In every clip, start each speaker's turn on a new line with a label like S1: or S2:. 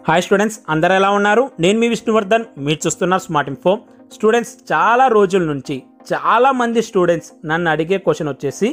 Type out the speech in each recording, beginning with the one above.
S1: hi students అందరు ఎలా ఉన్నారు నేను మీ విష్ణువర్ధన్ మీరు చూస్తున్నారు స్మార్ట్ ఇన్ఫో స్టూడెంట్స్ చాలా రోజుల నుంచి చాలా మంది స్టూడెంట్స్ నన్ను అడిగే క్వశ్చన్ వచ్చేసి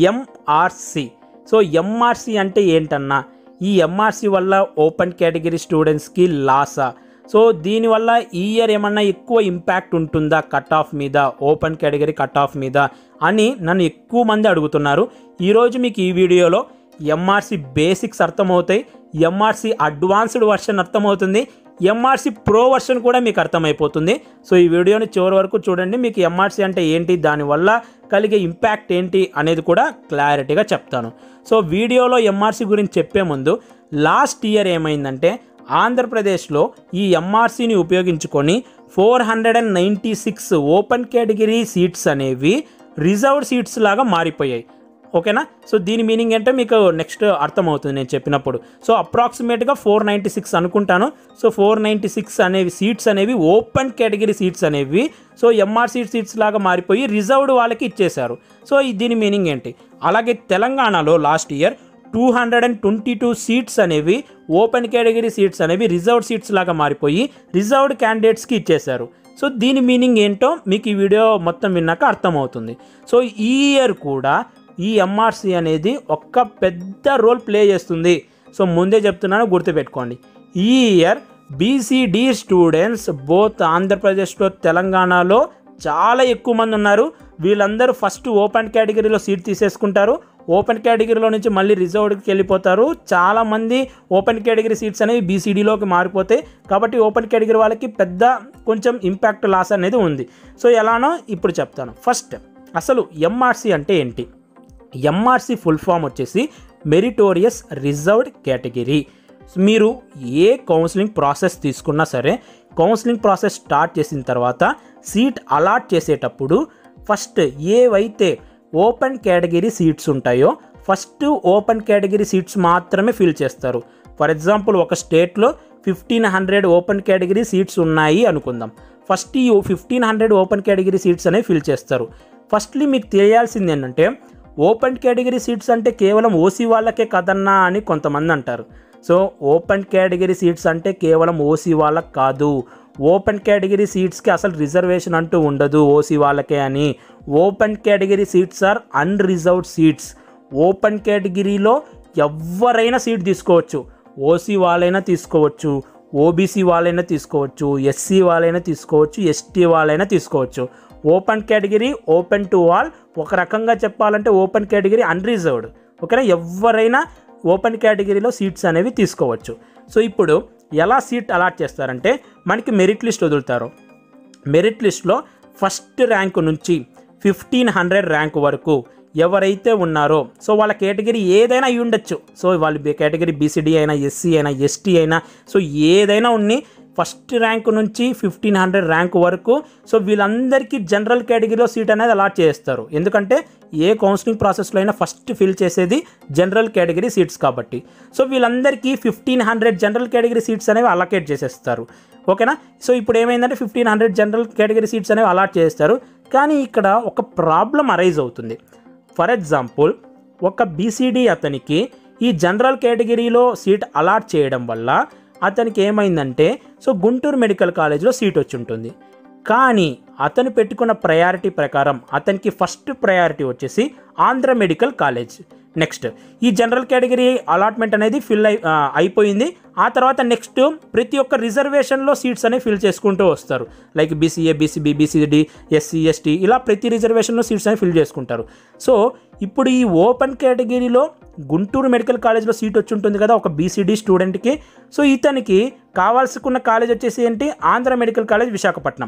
S1: ఎంఆర్సి సో ఎంఆర్సి అంటే ఏంటన్నా ఈ ఎంఆర్సి వల్ల ఓపెన్ కేటగిరీ స్టూడెంట్స్కి లాసా సో దీనివల్ల ఈ ఇయర్ ఏమన్నా ఎక్కువ ఇంపాక్ట్ ఉంటుందా కట్ ఆఫ్ మీద ఓపెన్ కేటగిరీ కట్ ఆఫ్ మీద అని నన్ను ఎక్కువ మంది అడుగుతున్నారు ఈరోజు మీకు ఈ వీడియోలో ఎంఆర్సి బేసిక్స్ అర్థమవుతాయి ఎంఆర్సి అడ్వాన్స్డ్ వర్షన్ అర్థమవుతుంది ఎంఆర్సి ప్రో వర్షన్ కూడా మీకు అర్థమైపోతుంది సో ఈ వీడియోని చివరి వరకు చూడండి మీకు ఎంఆర్సి అంటే ఏంటి దానివల్ల కలిగే ఇంపాక్ట్ ఏంటి అనేది కూడా క్లారిటీగా చెప్తాను సో వీడియోలో ఎంఆర్సి గురించి చెప్పే ముందు లాస్ట్ ఇయర్ ఏమైందంటే ఆంధ్రప్రదేశ్లో ఈ ఎంఆర్సీని ఉపయోగించుకొని four hundred and ninety six open category seats అనేవి రిజర్వ్డ్ సీట్స్ లాగా మారిపోయాయి ఓకేనా సో దీని మీనింగ్ ఏంటో మీకు నెక్స్ట్ అర్థమవుతుంది నేను చెప్పినప్పుడు సో అప్రాక్సిమేట్గా ఫోర్ నైంటీ సిక్స్ అనుకుంటాను సో ఫోర్ నైంటీ సిక్స్ అనేవి సీట్స్ అనేవి ఓపెన్ కేటగిరీ సీట్స్ అనేవి సో ఎంఆర్సీ సీట్స్ లాగా మారిపోయి రిజర్వ్డ్ వాళ్ళకి ఇచ్చేశారు సో ఈ దీని మీనింగ్ ఏంటి అలాగే తెలంగాణలో last year two hundred and twenty two seats అనేవి ఓపెన్ కేటగిరీ సీట్స్ అనేవి రిజర్వ్డ్ సీట్స్ లాగా మారిపోయి రిజర్వ్డ్ క్యాండిడేట్స్కి ఇచ్చేశారు సో దీని మీనింగ్ ఏంటో మీకు ఈ వీడియో మొత్తం విన్నాక అర్థమవుతుంది సో ఈ ఇయర్ కూడా ఈ ఎంఆర్సి అనేది ఒక్క పెద్ద రోల్ ప్లే చేస్తుంది సో ముందే చెప్తున్నాను గుర్తుపెట్టుకోండి ఈ ఇయర్ బీసీడీ స్టూడెంట్స్ బోత్ ఆంధ్రప్రదేశ్లో తెలంగాణలో చాలా ఎక్కువ మంది ఉన్నారు వీళ్ళందరూ ఫస్ట్ ఓపెన్ కేటగిరీలో సీట్ తీసేసుకుంటారు ఓపెన్ కేటగిరీలో నుంచి మళ్ళీ రిజర్వ్డ్కి వెళ్ళిపోతారు చాలామంది ఓపెన్ కేటగిరీ సీట్స్ అనేవి బీసీడీలోకి మారిపోతాయి కాబట్టి ఓపెన్ కేటగిరీ వాళ్ళకి పెద్ద కొంచెం ఇంపాక్ట్ లాస్ అనేది ఉంది సో ఎలానో ఇప్పుడు చెప్తాను ఫస్ట్ అసలు ఎంఆర్సి అంటే ఏంటి ఎంఆర్సి ఫుల్ ఫామ్ వచ్చేసి మెరిటోరియస్ రిజర్వ్డ్ కేటగిరీ మీరు ఏ కౌన్సిలింగ్ ప్రాసెస్ తీసుకున్నా సరే కౌన్సిలింగ్ ప్రాసెస్ స్టార్ట్ చేసిన తర్వాత సీట్ అలాట్ చేసేటప్పుడు ఫస్ట్ ఏవైతే ఓపెన్ కేటగిరీ సీట్స్ ఉంటాయో ఫస్ట్ ఓపెన్ కేటగిరీ సీట్స్ మాత్రమే ఫిల్ చేస్తారు ఫర్ ఎగ్జాంపుల్ ఒక స్టేట్లో fifteen hundred open category seats ఉన్నాయి అనుకుందాం ఫస్ట్ ఈ fifteen hundred open category seats అనేవి ఫిల్ చేస్తారు ఫస్ట్లీ మీకు తెలియాల్సింది ఏంటంటే ఓపెన్ కేటగిరీ సీట్స్ అంటే కేవలం ఓసీ వాళ్ళకే కదన్నా అని కొంతమంది అంటారు సో ఓపెన్ కేటగిరీ సీట్స్ అంటే కేవలం ఓసీ వాళ్ళకి కాదు ఓపెన్ కేటగిరీ సీట్స్కి అసలు రిజర్వేషన్ అంటూ ఉండదు ఓసీ వాళ్ళకే అని open category seats or unreserved seats open కేటగిరీలో ఎవరైనా సీట్ తీసుకోవచ్చు ఓసీ వాళ్ళైనా తీసుకోవచ్చు ఓబీసీ వాళ్ళైనా తీసుకోవచ్చు ఎస్సీ వాళ్ళైనా తీసుకోవచ్చు ఎస్టీ వాళ్ళైనా తీసుకోవచ్చు open category open to all ఒక రకంగా చెప్పాలంటే ఓపెన్ కేటగిరీ అన్రిజర్వ్డ్ ఓకేనా ఎవరైనా ఓపెన్ కేటగిరీలో సీట్స్ అనేవి తీసుకోవచ్చు సో ఇప్పుడు ఎలా సీట్ అలాట్ చేస్తారంటే మనకి మెరిట్ లిస్ట్ వదులుతారు మెరిట్ లిస్ట్లో ఫస్ట్ ర్యాంక్ నుంచి ఫిఫ్టీన్ హండ్రెడ్ ర్యాంక్ వరకు ఎవరైతే ఉన్నారో సో వాళ్ళ కేటగిరీ ఏదైనా అయి ఉండొచ్చు సో వాళ్ళ కేటగిరీ బీసీడీ అయినా ఎస్సీ అయినా ఎస్టీ అయినా సో ఏదైనా ఉన్ని ఫస్ట్ ర్యాంక్ నుంచి ఫిఫ్టీన్ హండ్రెడ్ ర్యాంక్ వరకు సో వీళ్ళందరికీ జనరల్ కేటగిరీలో సీట్ అనేది అలాట్ చేస్తారు ఎందుకంటే ఏ కౌన్సిలింగ్ ప్రాసెస్లో అయినా ఫస్ట్ ఫిల్ చేసేది జనరల్ కేటగిరీ సీట్స్ కాబట్టి సో వీళ్ళందరికీ fifteen hundred general category seats అనేవి అలకేట్ చేసేస్తారు ఓకేనా సో ఇప్పుడు ఏమైందంటే fifteen hundred general category seats అనేవి అలాట్ చేస్తారు కానీ ఇక్కడ ఒక ప్రాబ్లం అరైజ్ అవుతుంది ఫర్ ఎగ్జాంపుల్ ఒక బీసీడీ అతనికి ఈ జనరల్ కేటగిరీలో సీట్ అలాట్ చేయడం వల్ల అతనికి ఏమైందంటే సో గుంటూరు మెడికల్ కాలేజ్లో సీట్ వచ్చి ఉంటుంది కానీ అతను పెట్టుకున్న ప్రయారిటీ ప్రకారం అతనికి ఫస్ట్ ప్రయారిటీ వచ్చేసి ఆంధ్ర మెడికల్ కాలేజ్ నెక్స్ట్ ఈ జనరల్ కేటగిరీ అలాట్మెంట్ అనేది ఫిల్ అయి ఆ, అయిపోయింది ఆ తర్వాత నెక్స్ట్ ప్రతి ఒక్క రిజర్వేషన్లో సీట్స్ అనేవి ఫిల్ చేసుకుంటూ వస్తారు like BCA BCB BCD SC ST ఇలా ప్రతి రిజర్వేషన్లో సీట్స్ అనేవి ఫిల్ చేసుకుంటారు సో ఇప్పుడు ఈ ఓపెన్ కేటగిరీలో గుంటూరు మెడికల్ కాలేజ్లో సీట్ వచ్చి ఉంటుంది కదా ఒక బీసీడీ స్టూడెంట్కి సో ఇతనికి కావాల్సుకున్న కాలేజ్ వచ్చేసి ఏంటి ఆంధ్ర మెడికల్ కాలేజ్ విశాఖపట్నం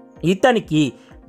S1: ఇతనికి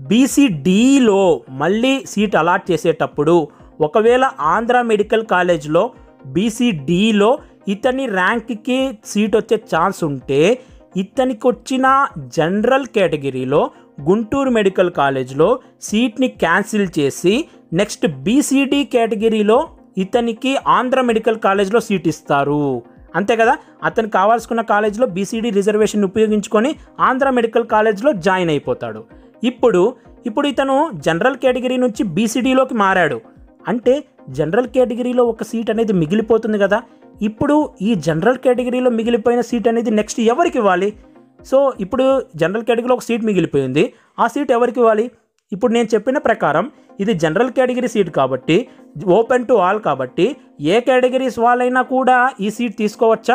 S1: బీసీడీలో మళ్ళీ సీట్ అలాట్ చేసేటప్పుడు ఒకవేళ ఆంధ్ర మెడికల్ కాలేజ్లో బీసీడీలో ఇతని ర్యాంక్కి సీట్ వచ్చే ఛాన్స్ ఉంటే ఇతనికి వచ్చిన జనరల్ కేటగిరీలో గుంటూరు మెడికల్ కాలేజ్లో సీట్ని క్యాన్సిల్ చేసి నెక్స్ట్ బీసీడీ కేటగిరీలో ఇతనికి ఆంధ్ర మెడికల్ కాలేజ్లో సీట్ ఇస్తారు అంతే కదా అతను కావాల్సుకున్న కాలేజ్లో బీసీడీ రిజర్వేషన్ ఉపయోగించుకొని ఆంధ్ర మెడికల్ కాలేజ్లో జాయిన్ అయిపోతాడు ఇప్పుడు ఇప్పుడు ఇతను జనరల్ కేటగిరీ నుంచి బీసీడీలోకి మారాడు అంటే జనరల్ కేటగిరీలో ఒక సీట్ అనేది మిగిలిపోతుంది కదా ఇప్పుడు ఈ జనరల్ కేటగిరీలో మిగిలిపోయిన సీట్ అనేది నెక్స్ట్ ఎవరికి ఇవ్వాలి సో ఇప్పుడు జనరల్ కేటగిరీలో ఒక సీట్ మిగిలిపోయింది ఆ సీట్ ఎవరికి ఇవ్వాలి ఇప్పుడు నేను చెప్పిన ప్రకారం ఇది జనరల్ కేటగిరీ సీట్ కాబట్టి ఓపెన్ టు ఆల్ కాబట్టి ఏ కేటగిరీస్ వాళ్ళైనా కూడా ఈ సీట్ తీసుకోవచ్చా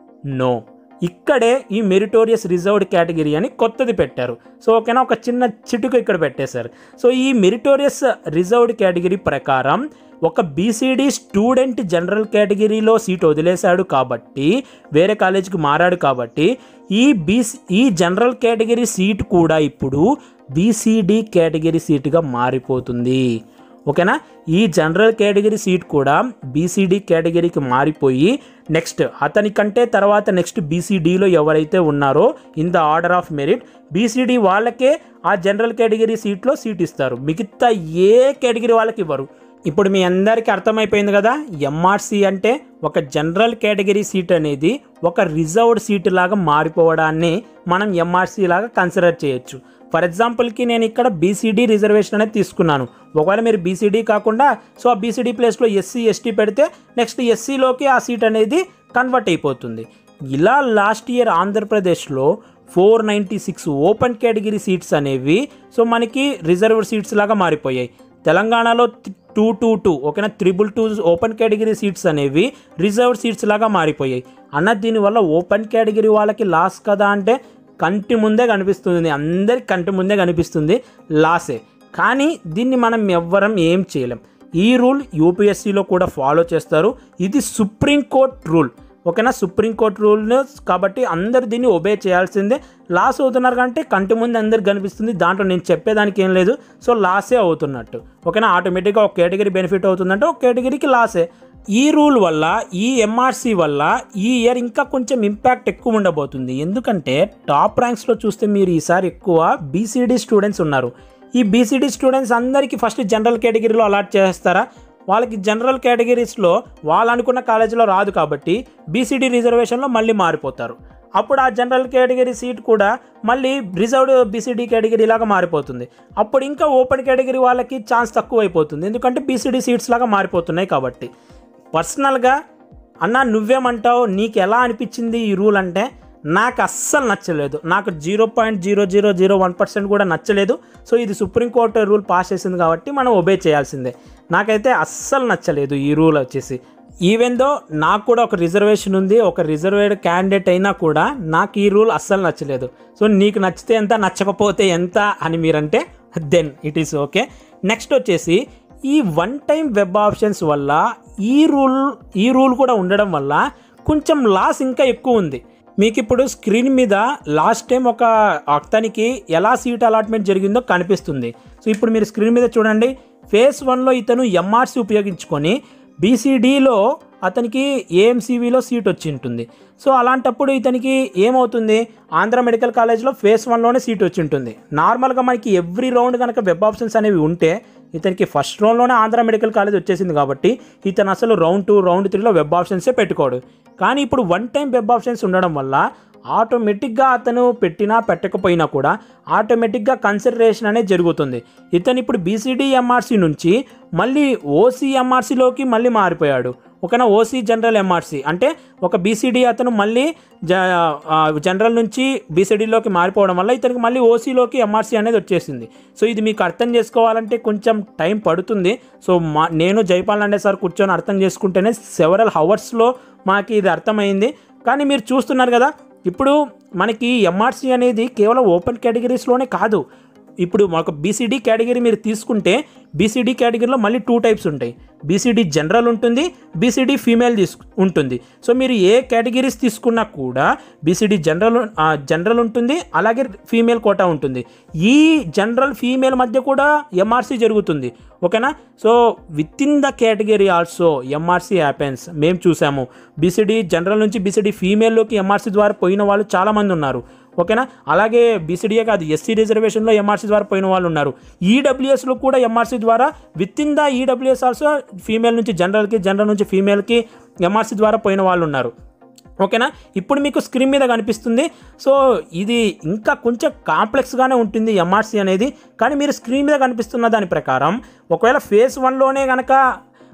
S1: నో ఇక్కడే ఈ మెరిటోరియస్ రిజర్వ్డ్ కేటగిరీ అని కొత్తది పెట్టారు సో ఓకేనా ఒక చిన్న చిటుకు ఇక్కడ పెట్టేశారు సో ఈ మెరిటోరియస్ రిజర్వ్డ్ కేటగిరీ ప్రకారం ఒక బీసీడీ స్టూడెంట్ జనరల్ కేటగిరీలో సీట్ వదిలేశాడు కాబట్టి వేరే కాలేజీకి మారాడు కాబట్టి ఈ బీసీ ఈ జనరల్ కేటగిరీ సీట్ కూడా ఇప్పుడు బీసీడీ కేటగిరీ సీటుగా మారిపోతుంది ఓకేనా ఈ జనరల్ కేటగిరీ సీట్ కూడా బీసీడీ కేటగిరీకి మారిపోయి నెక్స్ట్ అతని కంటే తర్వాత నెక్స్ట్ బీసీడీలో ఎవరైతే ఉన్నారో in the order of merit BCD వాళ్ళకే ఆ జనరల్ కేటగిరీ సీట్లో సీట్ ఇస్తారు మిగతా ఏ కేటగిరీ వాళ్ళకి ఇవ్వరు ఇప్పుడు మీ అందరికీ అర్థమైపోయింది కదా ఎంఆర్సి అంటే ఒక జనరల్ కేటగిరీ సీట్ అనేది ఒక రిజర్వ్డ్ సీట్ లాగా మారిపోవడాన్ని మనం ఎంఆర్సి లాగా కన్సిడర్ చేయొచ్చు ఫర్ ఎగ్జాంపుల్కి నేను ఇక్కడ బీసీడీ రిజర్వేషన్ అనేది తీసుకున్నాను ఒకవేళ మీరు బీసీడీ కాకుండా సో ఆ బీసీడీ ప్లేస్లో ఎస్సీ ఎస్టీ పెడితే నెక్స్ట్ ఎస్సీలోకి ఆ సీట్ అనేది కన్వర్ట్ అయిపోతుంది ఇలా లాస్ట్ ఇయర్ ఆంధ్రప్రదేశ్లో four ninety six open category seats అనేవి సో మనకి రిజర్వ్డ్ సీట్స్ లాగా మారిపోయాయి తెలంగాణలో టూ టూ టూ ఓకేనా triple two open category seats అనేవి రిజర్వ్డ్ సీట్స్ లాగా మారిపోయాయి అన్న దీనివల్ల ఓపెన్ కేటగిరీ వాళ్ళకి లాస్ కదా అంటే కంటి ముందే కనిపిస్తుంది అందరికి కంటి ముందే కనిపిస్తుంది లాసే కానీ దీన్ని మనం ఎవ్వరం ఏం చేయలేం ఈ రూల్ యూపీఎస్సీలో కూడా ఫాలో చేస్తారు ఇది సుప్రీంకోర్టు రూల్ ఓకేనా సుప్రీంకోర్టు రూల్ కాబట్టి అందరు దీన్ని ఒబే చేయాల్సిందే లాస్ అవుతున్నారు కంటే కంటి ముందు అందరికి కనిపిస్తుంది దాంట్లో నేను చెప్పేదానికి ఏం లేదు సో లాసే అవుతున్నట్టు ఓకేనా ఆటోమేటిక్గా ఒక కేటగిరీ బెనిఫిట్ అవుతుందంటే ఒక కేటగిరీకి లాసే ఈ రూల్ వల్ల ఈ ఎంఆర్సి వల్ల ఈ ఇయర్ ఇంకా కొంచెం ఇంపాక్ట్ ఎక్కువ ఉండబోతుంది ఎందుకంటే టాప్ ర్యాంక్స్లో చూస్తే మీరు ఈసారి ఎక్కువ బీసీడీ స్టూడెంట్స్ ఉన్నారు ఈ బీసీడీ స్టూడెంట్స్ అందరికీ ఫస్ట్ జనరల్ కేటగిరీలో అలాట్ చేస్తారా వాళ్ళకి జనరల్ కేటగిరీస్లో వాళ్ళు అనుకున్న కాలేజీలో రాదు కాబట్టి బీసీడీ రిజర్వేషన్లో మళ్ళీ మారిపోతారు అప్పుడు ఆ జనరల్ కేటగిరీ సీట్ కూడా మళ్ళీ రిజర్వ్డ్ బీసీడీ కేటగిరీ లాగా మారిపోతుంది అప్పుడు ఇంకా ఓపెన్ కేటగిరీ వాళ్ళకి ఛాన్స్ తక్కువ అయిపోతుంది ఎందుకంటే బీసీడీ సీట్స్ లాగా మారిపోతున్నాయి కాబట్టి పర్సనల్గా అన్న నువ్వేమంటావు నీకు ఎలా అనిపించింది ఈ రూల్ అంటే నాకు అస్సలు నచ్చలేదు నాకు zero point zero zero zero one percent కూడా నచ్చలేదు సో ఇది సుప్రీంకోర్టు రూల్ పాస్ చేసింది కాబట్టి మనం ఒబే చేయాల్సిందే నాకైతే అస్సలు నచ్చలేదు ఈ రూల్ వచ్చేసి ఈవెన్ దో నాకు కూడా ఒక రిజర్వేషన్ ఉంది ఒక రిజర్వేడ్ క్యాండిడేట్ అయినా కూడా నాకు ఈ రూల్ అస్సలు నచ్చలేదు సో నీకు నచ్చితే ఎంత నచ్చకపోతే ఎంత అని మీరంటే then it is okay next వచ్చేసి ఈ వన్ టైం వెబ్ ఆప్షన్స్ వల్ల ఈ రూల్ ఈ రూల్ కూడా ఉండడం వల్ల కొంచెం లాస్ ఇంకా ఎక్కువ ఉంది మీకు ఇప్పుడు స్క్రీన్ మీద లాస్ట్ టైం ఒక అతనికి ఎలా సీట్ అలాట్మెంట్ జరిగిందో కనిపిస్తుంది సో ఇప్పుడు మీరు స్క్రీన్ మీద చూడండి ఫేస్ వన్లో ఇతను ఎంఆర్సి ఉపయోగించుకొని బీసీడీలో అతనికి ఏఎంసీవీలో సీట్ వచ్చి ఉంటుంది సో అలాంటప్పుడు ఇతనికి ఏమవుతుంది ఆంధ్ర మెడికల్ కాలేజ్లో ఫేస్ వన్లోనే సీట్ వచ్చి ఉంటుంది నార్మల్గా మనకి ఎవ్రీ రౌండ్ కనుక వెబ్ ఆప్షన్స్ అనేవి ఉంటే ఇతనికి ఫస్ట్ రౌండ్లోనే ఆంధ్ర మెడికల్ కాలేజ్ వచ్చేసింది కాబట్టి ఇతను అసలు రౌండ్ టూ రౌండ్ త్రీలో వెబ్ ఆప్షన్సే పెట్టుకోడు కానీ ఇప్పుడు వన్ టైం వెబ్ ఆప్షన్స్ ఉండడం వల్ల ఆటోమేటిక్గా అతను పెట్టినా పెట్టకపోయినా కూడా ఆటోమేటిక్గా కన్సిడరేషన్ అనేది జరుగుతుంది ఇతను ఇప్పుడు బీసీడీ ఎంఆర్సీ నుంచి మళ్ళీ ఓసీ ఎంఆర్సీలోకి మళ్ళీ మారిపోయాడు ఒకనా ఓసీ జనరల్ ఎంఆర్సీ అంటే ఒక బీసీడీ అతను మళ్ళీ జ ఆ, జనరల్ నుంచి బీసీడీలోకి మారిపోవడం వల్ల ఇతనికి మళ్ళీ ఓసీలోకి ఎంఆర్సీ అనేది వచ్చేసింది సో ఇది మీకు అర్థం చేసుకోవాలంటే కొంచెం టైం పడుతుంది సో మా నేను జైపాల్ అంటే సార్ కూర్చొని అర్థం చేసుకుంటేనే సెవరల్ హవర్స్లో మాకు ఇది అర్థమైంది కానీ మీరు చూస్తున్నారు కదా ఇప్పుడు మనకి ఎంఆర్సీ అనేది కేవలం ఓపెన్ కేటగిరీస్లోనే కాదు ఇప్పుడు ఒక బీసీడీ కేటగిరీ మీరు తీసుకుంటే బీసీడీ కేటగిరీలో మళ్ళీ టూ టైప్స్ ఉంటాయి బీసీడీ జనరల్ ఉంటుంది బీసీడీ ఫీమేల్ తీసు ఉంటుంది సో మీరు ఏ కేటగిరీస్ తీసుకున్నా కూడా బీసీడీ జనరల్ ఆ, జనరల్ ఉంటుంది అలాగే ఫీమేల్ కోటా ఉంటుంది ఈ జనరల్ ఫీమేల్ మధ్య కూడా ఎంఆర్సీ జరుగుతుంది ఓకేనా so within the category also MRC happens మేము చూసాము బీసీడీ జనరల్ నుంచి బీసీడీ ఫీమేల్లోకి ఎంఆర్సీ ద్వారా పోయిన వాళ్ళు చాలామంది ఉన్నారు ఓకేనా అలాగే బీసీడీఏ కాదు ఎస్సీ రిజర్వేషన్లో ఎంఆర్సీ ద్వారా పోయిన వాళ్ళు ఉన్నారు ఈడబ్ల్యూఎస్లో కూడా ఎంఆర్సీ ద్వారా within the EWS also female నుంచి జనరల్కి జనరల్ నుంచి ఫీమేల్కి ఎంఆర్సీ ద్వారా పోయిన వాళ్ళు ఉన్నారు ఓకేనా ఇప్పుడు మీకు స్క్రీన్ మీద కనిపిస్తుంది సో ఇది ఇంకా కొంచెం కాంప్లెక్స్గానే ఉంటుంది ఎంఆర్సీ అనేది కానీ మీరు స్క్రీన్ మీద కనిపిస్తున్న దాని ప్రకారం ఒకవేళ ఫేస్ వన్లోనే కనుక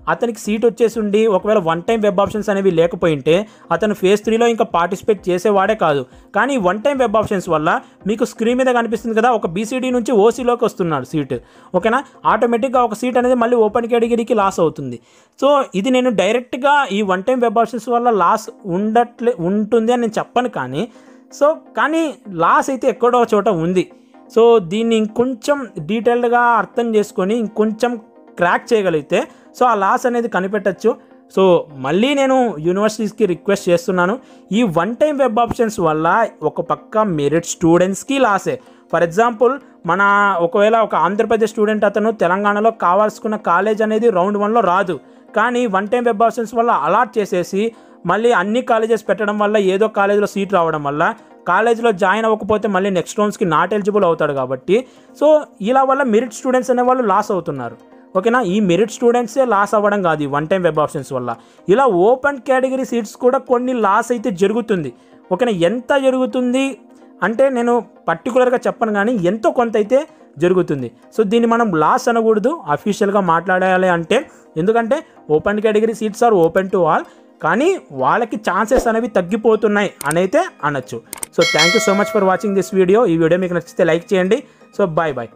S1: అతనికి సీట్ వచ్చేసి ఉండి ఒకవేళ వన్ టైం వెబ్ ఆప్షన్స్ అనేవి లేకపోయింటే అతను ఫేజ్ త్రీలో ఇంకా పార్టిసిపేట్ చేసేవాడే కాదు కానీ వన్ టైం వెబ్ ఆప్షన్స్ వల్ల మీకు స్క్రీన్ మీద కనిపిస్తుంది కదా ఒక బీసీడీ నుంచి ఓసీలోకి వస్తున్నాడు సీట్ ఓకేనా ఆటోమేటిక్గా ఒక సీట్ అనేది మళ్ళీ ఓపెన్ కేటగిరీకి లాస్ అవుతుంది సో ఇది నేను డైరెక్ట్గా ఈ వన్ టైం వెబ్ ఆప్షన్స్ వల్ల లాస్ ఉండట్లే ఉంటుంది అని నేను చెప్పను కానీ సో కానీ లాస్ అయితే ఎక్కడో చోట ఉంది సో దీన్ని ఇంకొంచెం డీటెయిల్డ్గా అర్థం చేసుకొని ఇంకొంచెం క్రాక్ చేయగలిగితే సో ఆ లాస్ అనేది కనిపెట్టచ్చు సో మళ్ళీ నేను యూనివర్సిటీస్కి రిక్వెస్ట్ చేస్తున్నాను ఈ వన్ టైం వెబ్ ఆప్షన్స్ వల్ల ఒక పక్క మెరిట్ స్టూడెంట్స్కి లాసే ఫర్ ఎగ్జాంపుల్ మన ఒకవేళ ఒక ఆంధ్రప్రదేశ్ స్టూడెంట్ అతను తెలంగాణలో కావాల్సుకున్న కాలేజ్ అనేది రౌండ్ వన్లో రాదు కానీ వన్ టైం వెబ్ ఆప్షన్స్ వల్ల అలాట్ చేసేసి మళ్ళీ అన్ని కాలేజెస్ పెట్టడం వల్ల ఏదో కాలేజీలో సీట్ రావడం వల్ల కాలేజీలో జాయిన్ అవ్వకపోతే మళ్ళీ నెక్స్ట్ రౌండ్స్కి నాట్ ఎలిజిబుల్ అవుతాడు కాబట్టి సో ఇలా వల్ల మెరిట్ స్టూడెంట్స్ అనేవాళ్ళు లాస్ అవుతున్నారు ఓకేనా ఈ మెరిట్ స్టూడెంట్సే లాస్ అవ్వడం కాదు ఈ వన్ టైం వెబ్ ఆప్షన్స్ వల్ల ఇలా ఓపెన్ కేటగిరీ సీట్స్ కూడా కొన్ని లాస్ అయితే జరుగుతుంది ఓకేనా ఎంత జరుగుతుంది అంటే నేను పర్టికులర్గా చెప్పను కానీ ఎంతో కొంత అయితే జరుగుతుంది సో దీన్ని మనం లాస్ అనకూడదు అఫీషియల్గా మాట్లాడాలి అంటే ఎందుకంటే open category seats or open to all కానీ వాళ్ళకి ఛాన్సెస్ అనేవి తగ్గిపోతున్నాయి అని అయితే అనొచ్చు so thank you so much for watching this video ఈ వీడియో మీకు నచ్చితే లైక్ చేయండి సో బాయ్ బాయ్